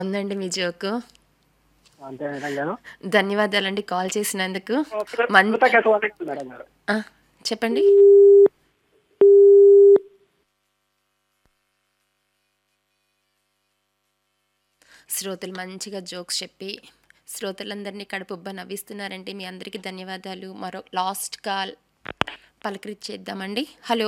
ఉందండి మీ జోకు అంతే మేడం గారు ధన్యవాదాలండి కాల్ చేసినందుకు కృ- మన్ కృతజ్ఞతలు మేడం గారు ఆ, చెప్పండి శ్రోతలు మంచిగా జోక్స్ చెప్పి శ్రోతలందరినీ కడుపుబ్బ నవ్విస్తున్నారంటే మీ అందరికీ ధన్యవాదాలు మరో లాస్ట్ కాల్ పలకరించేద్దామండి హలో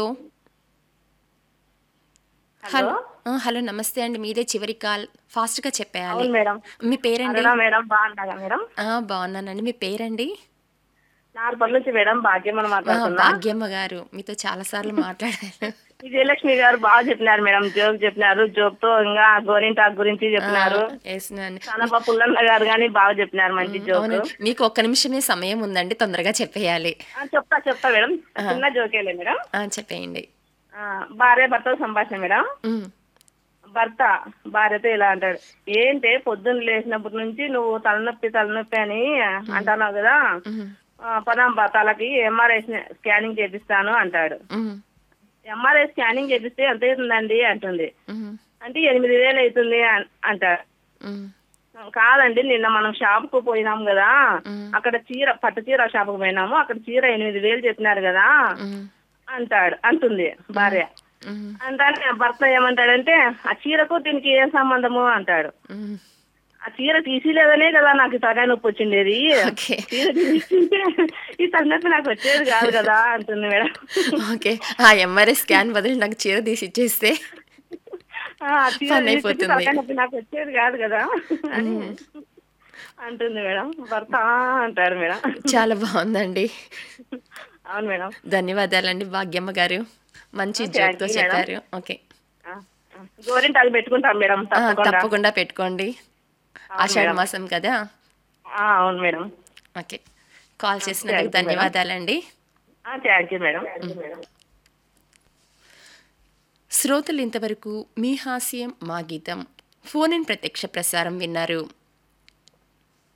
హలో ఆ, హలో నమస్తే అండి మీదే చివరి కాల్ ఫాస్ట్గా చెప్పేయాలి అవును మేడం మీ పేరండి అరుణ మేడం బాగున్నాగా మేడం ఆ, బాగున్నానండి మీ పేరండి నాలుగు నుంచి మేడం భాగ్యం అని ఆ, మాట్లాడుతున్నా భాగ్యమ్మ గారు మీతో చాలా సార్లు మాట్లాడాను విజయలక్ష్మి గారు బాగా చెప్పినారు మేడం జోక్ చెప్పినారు జోక్ తో ఇంకా గోరింటాక్ గురించి చెప్పినారు వేసినాను చాలా పుల్లన్న గారు కానీ బాగా చెప్పినారు మంచి జోక్ అవును మీకు ఒక్క నిమిషమే సమయం ఉందండి తొందరగా చెప్పేయాలి ఆ, చెప్తా చెప్తా మేడం చిన్న జోకేలే మేడం ఆ, చెప్పేయండి ఆ, భార్య భర్త సంభాషణ మేడం ఉమ్, భర్త భార్యతో ఇలా అంటాడు ఏంటే పొద్దున్న లేచినప్పటి నుంచి నువ్వు తలనొప్పి తలనొప్పి అని అంటున్నావు కదా ఉమ్, ఆ, పదాం తలకి ఎంఆర్ఐ స్కానింగ్ చేపిస్తాను అంటాడు ఉమ్, ఎంఆర్ఐ స్కానింగ్ చేపిస్తే ఎంత అవుతుందండి అంటుంది ఉమ్, అంటే ఎనిమిది వేలు అవుతుంది అన్- అంటారు ఉమ్, కాదండి నిన్న మనం షాప్ కు పోయినాం కదా మ్మ్. అక్కడ చీర పట్టు చీర షాప్ కు పోయినాము అక్కడ చీర ఎనిమిది వేలు చెప్పినారు కదా ఉమ్, అంటాడు అంటుంది భార్య ఉమ్, అంటే భర్త ఏమంటాడంటే ఆ చీరకు దీనికి ఏం సంబంధము అంటాడు ఉమ్. ఆ చీర తీసిలేదనే కదా నాకు ఈ తలకాయ నొప్పి వచ్చిండేది ఓకే చీర తీసింటే ఈ తలనొప్పి నాకు వచ్చేది కాదు కదా అంటుంది మేడం ఓకే ఆ ఎంఆర్ఐ స్కాన్ బదులు నాకు చీర తీసి ఇచ్చేస్తే ఆ చీర పని తీసింటే అయిపోతుంది. తలకాయ నొప్పి నాకు వచ్చేది కాదు కదా అని అంటుంది మేడం భర్త అంటాడు మేడం చాలా బాగుందండి అవును మేడం ధన్యవాదాలండి భాగ్యమ్మ గారు మంచి Okay, జోక్తో thank you, చెప్పారు ఓకే ఆ, ఆ. గోరింటాకు పెట్టుకుంటాం మేడం ఆ, తప్పకుండా తప్పకుండా పెట్టుకోండి ఆషాఢ మాసం కదా ఆ, అవును మేడం ఓకే కాల్ చేసినందుకు thank you, madam. ధన్యవాదాలండి థ్యాంక్ యూ మేడం శ్రోతలు ఇంతవరకు మీ హాస్యం మా గీతం ఫోన్ ఇన్ ప్రత్యక్ష ప్రసారం విన్నారు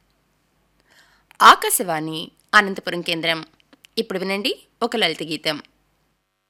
ఆకాశవాణి అనంతపురం కేంద్రం ఇప్పుడు వినండి ఒక లలిత గీతం